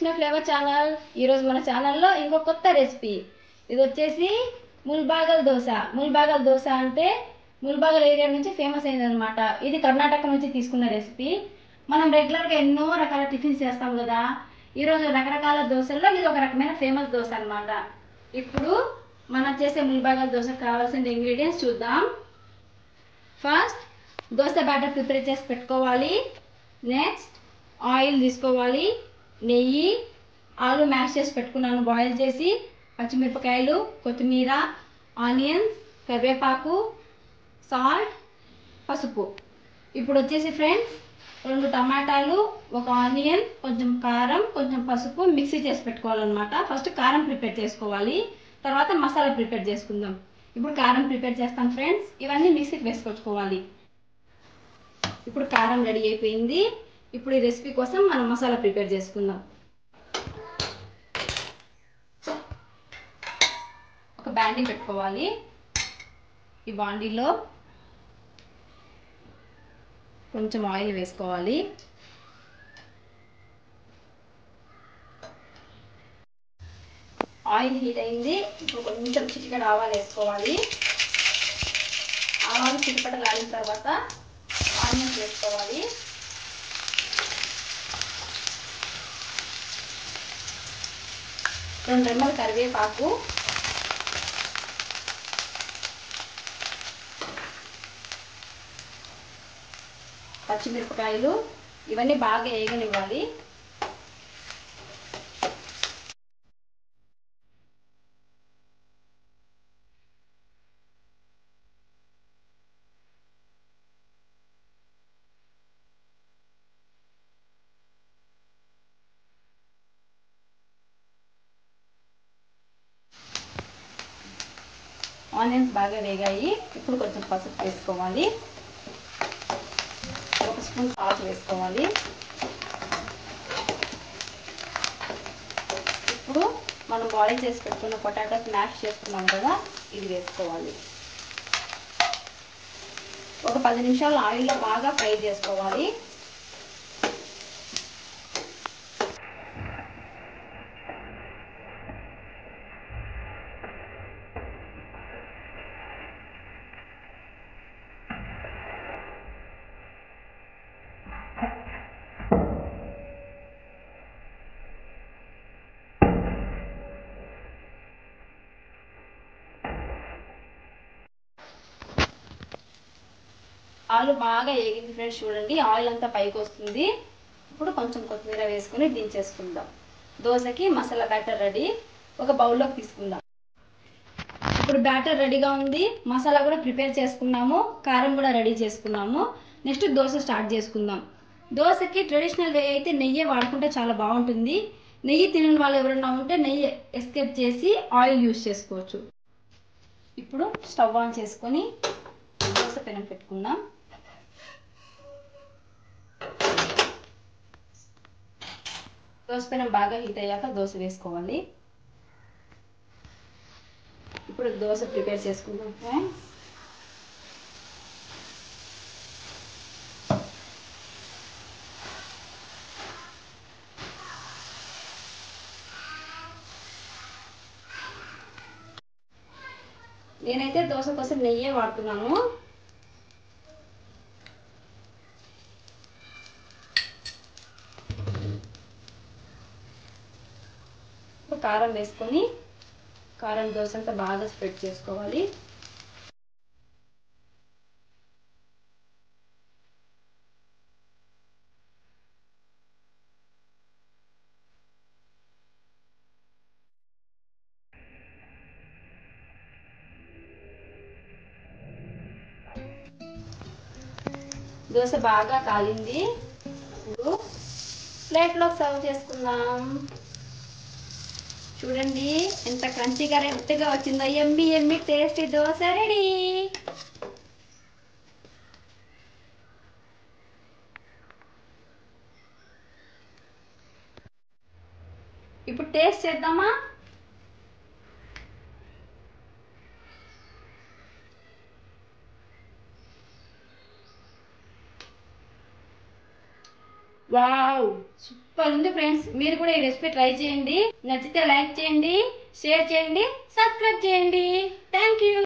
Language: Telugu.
కృష్ణ ఫ్లేవర్ ఛానల్ ఈరోజు మన ఛానల్లో ఇంకో కొత్త రెసిపీ ఇది వచ్చేసి ముల్బాగల్ దోశ ముల్బాగల్ దోశ అంటే ముల్బాగల్ ఏరియా నుంచి ఫేమస్ అయింది అనమాట ఇది కర్ణాటక నుంచి తీసుకున్న రెసిపీ మనం రెగ్యులర్గా ఎన్నో రకాల టిఫిన్స్ చేస్తాం కదా ఈరోజు రకరకాల దోశల్లో ఇది ఒక రకమైన ఫేమస్ దోశ అన్నమాట ఇప్పుడు మనం చేసే ముల్బాగల్ దోశ కావాల్సిన ఇంగ్రీడియంట్స్ చూద్దాం ఫస్ట్ దోశ బ్యాటర్ ప్రిపేర్ చేసి పెట్టుకోవాలి నెక్స్ట్ ఆయిల్ తీసుకోవాలి నెయ్యి ఆలు మ్యాష్ చేసి పెట్టుకున్నాను బాయిల్ చేసి పచ్చిమిరపకాయలు కొత్తిమీర ఆనియన్స్ కరివేపాకు సాల్ట్ పసుపు ఇప్పుడు వచ్చేసి ఫ్రెండ్స్ రెండు టమాటాలు ఒక ఆనియన్ కొంచెం కారం కొంచెం పసుపు మిక్సీ చేసి పెట్టుకోవాలన్నమాట ఫస్ట్ కారం ప్రిపేర్ చేసుకోవాలి తర్వాత మసాలా ప్రిపేర్ చేసుకుందాం ఇప్పుడు కారం ప్రిపేర్ చేస్తాం ఫ్రెండ్స్ ఇవన్నీ మిక్సీకి వేసుకొచ్చుకోవాలి ఇప్పుడు కారం రెడీ అయిపోయింది ఇప్పుడు ఈ రెసిపీ కోసం మనం మసాలా ప్రిపేర్ చేసుకుందాం ఒక బాండీ పెట్టుకోవాలి ఈ బాండీలో కొంచెం ఆయిల్ వేసుకోవాలి ఆయిల్ హీట్ అయింది ఇప్పుడు కొంచెం చిటికెడ ఆవాలు వేసుకోవాలి ఆవాలు చిటిపటలాడిన తర్వాత ఆనియన్స్ వేసుకోవాలి రెండు రెమ్మల కరివేపాకు పచ్చిమిరపకాయలు ఇవన్నీ బాగా వేగనివ్వాలి ఆనియన్స్ బాగా వేగాయి ఇప్పుడు కొంచెం పసుపు వేసుకోవాలి ఒక స్పూన్ సాల్ట్ వేసుకోవాలి ఇప్పుడు మనం బాయిల్ చేసి పెట్టుకున్న పొటాటోస్ మ్యాష్ చేసుకున్నాం కదా ఇది వేసుకోవాలి ఒక పది నిమిషాలు ఆయిల్లో బాగా ఫ్రై చేసుకోవాలి ఆలు బాగా ఏగింది ఫ్రెండ్స్ చూడండి ఆయిల్ అంతా పైకి వస్తుంది ఇప్పుడు కొంచెం కొత్తిమీర వేసుకుని దించేసుకుందాం దోశకి మసాలా బ్యాటర్ రెడీ ఒక బౌల్లోకి తీసుకుందాం ఇప్పుడు బ్యాటర్ రెడీగా ఉంది మసాలా కూడా ప్రిపేర్ చేసుకున్నాము కారం కూడా రెడీ చేసుకున్నాము నెక్స్ట్ దోశ స్టార్ట్ చేసుకుందాం దోశకి ట్రెడిషనల్ వే అయితే నెయ్యి వాడుకుంటే చాలా బాగుంటుంది నెయ్యి తినని వాళ్ళు ఎవరైనా ఉంటే నెయ్యి ఎస్కేప్ చేసి ఆయిల్ యూస్ చేసుకోవచ్చు ఇప్పుడు స్టవ్ ఆన్ చేసుకొని దోశ పెనం పెట్టుకుందాం దోశ పెనం బాగా హీట్ అయ్యాక దోశ వేసుకోవాలి ఇప్పుడు దోశ ప్రిపేర్ చేసుకుందాం ఫ్రెండ్స్ నేనైతే దోశ కోసం నెయ్యే వాడుతున్నాను కారం వేసుకొని కారం దోశ అంతా బాగా స్ప్రెడ్ చేసుకోవాలి దోశ బాగా కాలింది ఇప్పుడు ప్లేట్లో సర్వ్ చేసుకుందాం చూడండి ఎంత క్రంచీగా రెడ్గా వచ్చిందో yummy yummy tasty dosa ready ఇప్పుడు టేస్ట్ చేద్దామా వావ్ సూపర్ ఉంది ఫ్రెండ్స్ మీరు కూడా ఈ రెసిపీ ట్రై చేయండి నచ్చితే లైక్ చేయండి షేర్ చేయండి సబ్స్క్రైబ్ చేయండి థ్యాంక్ యూ